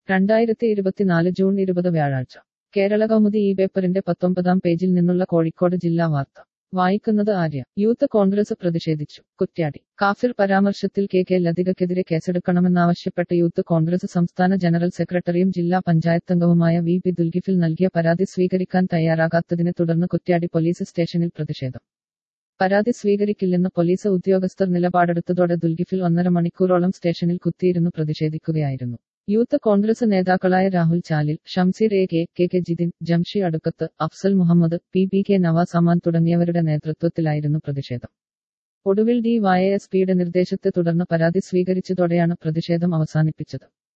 രണ്ടായിരത്തി ഇരുപത്തിനാല് ജൂൺ ഇരുപത് വ്യാഴാഴ്ച കേരള കൗമുദി ഈ പേപ്പറിന്റെ പത്തൊമ്പതാം പേജിൽ നിന്നുള്ള കോഴിക്കോട് ജില്ലാ വാർത്ത വായിക്കുന്നത് ആര്യ യൂത്ത് കോൺഗ്രസ് പ്രതിഷേധിച്ചു കുറ്റ്യാടി കാഫിർ പരാമർശത്തിൽ കെ കെ ലതികക്കെതിരെ കേസെടുക്കണമെന്നാവശ്യപ്പെട്ട് യൂത്ത് കോൺഗ്രസ് സംസ്ഥാന ജനറൽ സെക്രട്ടറിയും ജില്ലാ പഞ്ചായത്തംഗവുമായ വി പി ദുൽഗിഫിൽ നൽകിയ പരാതി സ്വീകരിക്കാൻ തയ്യാറാകാത്തതിനെ തുടർന്ന് കുറ്റ്യാടി പോലീസ് സ്റ്റേഷനിൽ പ്രതിഷേധം പരാതി സ്വീകരിക്കില്ലെന്ന് പോലീസ് ഉദ്യോഗസ്ഥർ നിലപാടെടുത്തതോടെ ദുൽഗിഫിൽ ഒന്നര മണിക്കൂറോളം സ്റ്റേഷനിൽ കുത്തിയിരുന്നു പ്രതിഷേധിക്കുകയായിരുന്നു യൂത്ത് കോൺഗ്രസ് നേതാക്കളായ Rahul Chalil Shamseer A K K K Jithin Jamshi Adukkath Afsal Muhammad P P K Navas Aman തുടങ്ങിയവരുടെ നേതൃത്വത്തിലായിരുന്നു പ്രതിഷേധം ഒടുവിൽ ഡി വൈ എസ് പിയുടെ നിർദ്ദേശത്തെ തുടർന്ന് പരാതി സ്വീകരിച്ചതോടെയാണ് പ്രതിഷേധം അവസാനിപ്പിച്ചത്